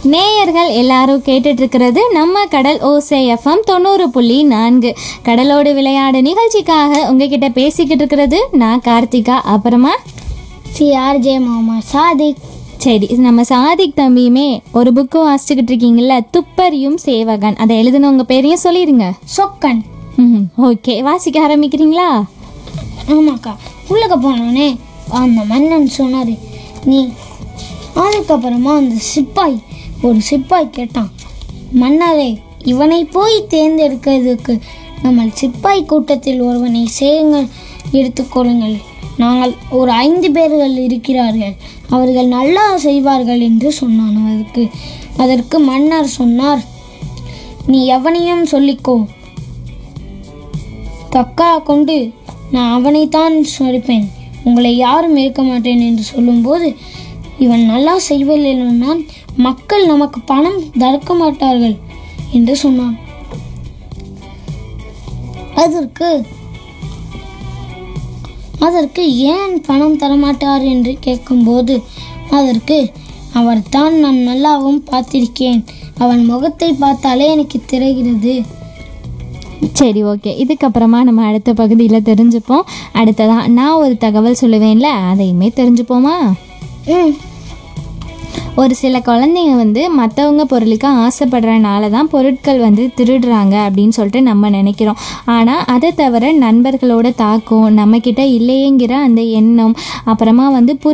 நேயர்கள் எல்லாரும் கேட்டுட்டு இருக்கிறது நம்ம கடல் ஓசை எஃப்எம் தொண்ணூறு புள்ளி நான்கு கடலோடு விளையாடு நிகழ்ச்சிக்காக உங்ககிட்ட பேசிக்கிட்டு இருக்கிறது நான் கார்த்திகா அப்புறமா சிஆர்ஜே முகமது சாதிக் சரி நம்ம சாதிக் தம்பியுமே ஒரு புக்கு வாசிச்சுக்கிட்டு இருக்கீங்கல்ல துப்பறியும் சேவகன் அதை எழுதுன உங்க பேரையும் சொல்லிடுங்க சொக்கன் ம் ஓகே வாசிக்க ஆரம்பிக்கிறீங்களா ஆமாக்கா உள்ளக்க போனோடனே அந்த மன்னன் சொன்னார் நீ அதுக்கப்புறமா அந்த சிப்பாய் ஒரு சிப்பாய் கேட்டான் மன்னரே இவனை போய் தேர்ந்தெடுக்கிறதுக்கு நம்ம சிப்பாய் கூட்டத்தில் ஒருவனை சேருங்கள் எடுத்துக்கொள்ளுங்கள் நாங்கள் ஒரு ஐந்து பேர்கள் இருக்கிறார்கள் அவர்கள் நல்லா செய்வார்கள் என்று சொன்னான் அதற்கு அதற்கு மன்னர் சொன்னார் நீ எவனையும் சொல்லிக்கோ தக்கா கொண்டு நான் அவனைத்தான் சொரிப்பேன் உங்களை யாரும் இருக்க மாட்டேன் என்று சொல்லும்போது இவன் நல்லா செய்வதில்லைனால் மக்கள் நமக்கு பணம் தடுக்க மாட்டார்கள் என்று சொன்னான் அதற்கு அதற்கு ஏன் பணம் தரமாட்டார் என்று கேட்கும்போது அதற்கு அவர்தான் நான் நல்லாவும் பார்த்திருக்கேன் அவன் முகத்தை பார்த்தாலே எனக்கு தெரிகிறது சரி ஓகே இதுக்கப்புறமா நம்ம அடுத்த பகுதியில் தெரிஞ்சுப்போம் அடுத்ததான் நான் ஒரு தகவல் சொல்லுவேன்ல அதையுமே தெரிஞ்சுப்போமா ம் ஒரு சில குழந்தைங்க வந்து மற்றவங்க பொருளுக்கு ஆசைப்படுறனால தான் பொருட்கள் வந்து திருடுறாங்க அப்படின்னு சொல்லிட்டு நம்ம நினைக்கிறோம் ஆனால் அதை தவிர நண்பர்களோட தாக்கம் நம்மக்கிட்ட இல்லையேங்கிற அந்த எண்ணம் அப்புறமா வந்து புரி